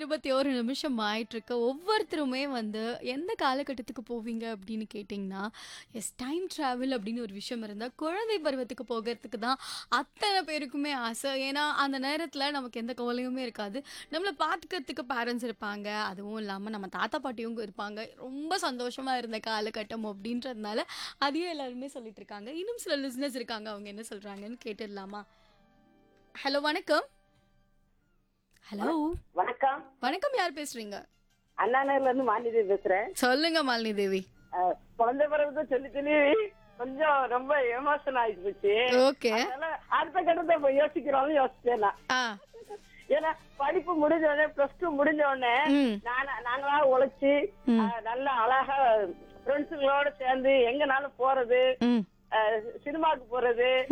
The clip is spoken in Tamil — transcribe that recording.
இருபத்தி ஒரு நிமிஷம் ஆயிட்டு இருக்கு ஒவ்வொருத்தருமே வந்து எந்த காலகட்டத்துக்கு போவீங்க அப்படின்னு கேட்டிங்கன்னா எஸ் டைம் ட்ராவல் அப்படின்னு ஒரு விஷயம் இருந்தால் குழந்தை பருவத்துக்கு போகிறதுக்கு தான் அத்தனை பேருக்குமே ஆசை ஏன்னா அந்த நேரத்தில் நமக்கு எந்த கவலையுமே இருக்காது நம்மளை பார்த்துக்கிறதுக்கு பேரண்ட்ஸ் இருப்பாங்க அதுவும் இல்லாமல் நம்ம தாத்தா பாட்டியும் இருப்பாங்க ரொம்ப சந்தோஷமா இருந்த காலகட்டம் அப்படின்றதுனால அதையும் எல்லாருமே சொல்லிட்டு இருக்காங்க இன்னும் சில லிஸ்னஸ் இருக்காங்க அவங்க என்ன சொல்றாங்கன்னு கேட்டுடலாமா ஹலோ வணக்கம் ஹலோ வணக்கம் வணக்கம் யார் பேசுறீங்க அண்ணா நகர்ல இருந்து மாநிதி பேசுறேன் சொல்லுங்க மாலினி தேவி அஹ், குழந்தை பிறகு சொல்லி சொல்லி கொஞ்சம் ரொம்ப எமோஷன் ஆயிட்டு போச்சு ஓகே அதனால அடுத்த கட்டத்தை இப்ப யோசிக்கிறோம்னு யோசிச்சேன் நான். ஆ ஏன்னா படிப்பு முடிஞ்ச உடனே பிளஸ் டூ முடிஞ்ச உடனே ம் நானா நாங்களா உழைச்சு அஹ், நல்லா அழகா ஃப்ரெண்ட்ஸுங்களோட சேர்ந்து எங்கனாலும் போறது ம் அஹ், சினிமாக்கு போறது